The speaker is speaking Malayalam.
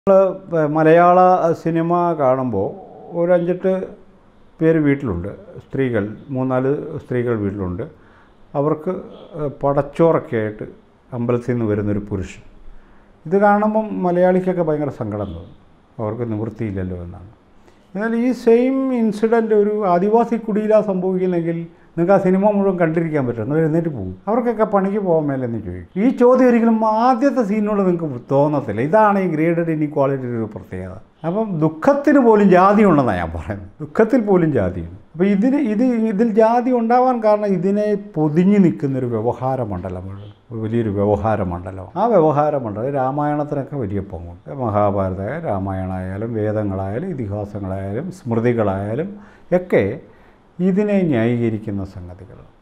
നമ്മൾ മലയാള സിനിമ കാണുമ്പോൾ ഒരു അഞ്ചെട്ട് പേര് വീട്ടിലുണ്ട് സ്ത്രീകൾ മൂന്നാല് സ്ത്രീകൾ വീട്ടിലുണ്ട് അവർക്ക് പടച്ചോറൊക്കെ ആയിട്ട് അമ്പലത്തിൽ നിന്ന് വരുന്നൊരു പുരുഷൻ ഇത് കാണുമ്പം മലയാളിക്കൊക്കെ ഭയങ്കര സങ്കടം തോന്നും അവർക്ക് നിവൃത്തിയില്ലല്ലോ എന്നാണ് എന്നാൽ ഈ സെയിം ഇൻസിഡൻറ്റ് ഒരു ആദിവാസി കുടിയിലാണ് സംഭവിക്കുന്നെങ്കിൽ നിങ്ങൾക്ക് ആ സിനിമ മുഴുവൻ കണ്ടിരിക്കാൻ പറ്റും നിങ്ങൾ എഴുന്നേറ്റ് പോകും അവർക്കൊക്കെ പണിക്ക് പോകാൻ മേലെന്ന് ചോദിക്കും ഈ ചോദ്യം ഒരിക്കലും ആദ്യത്തെ സീനോട് നിങ്ങൾക്ക് തോന്നത്തില്ല ഇതാണ് ഈ ഗ്രേഡഡ് ഇനിക്വാളിറ്റിയുടെ ഒരു പ്രത്യേകത അപ്പം ദുഃഖത്തിന് പോലും ജാതി ഉണ്ടെന്നാണ് ഞാൻ പറയുന്നത് ദുഃഖത്തിൽ പോലും ജാതിയുണ്ട് അപ്പോൾ ഇതിന് ഇത് ഇതിൽ ജാതി ഉണ്ടാവാൻ കാരണം ഇതിനെ പൊതിഞ്ഞു നിൽക്കുന്നൊരു വ്യവഹാര മണ്ഡലം മുഴുവൻ വലിയൊരു വ്യവഹാര മണ്ഡലം ആ വ്യവഹാര മണ്ഡലം രാമായണത്തിനൊക്കെ വലിയ പങ്കുണ്ട് മഹാഭാരത രാമായണമായാലും വേദങ്ങളായാലും ഇതിഹാസങ്ങളായാലും സ്മൃതികളായാലും ഒക്കെ ഇതിനെ ന്യായീകരിക്കുന്ന സംഗതികൾ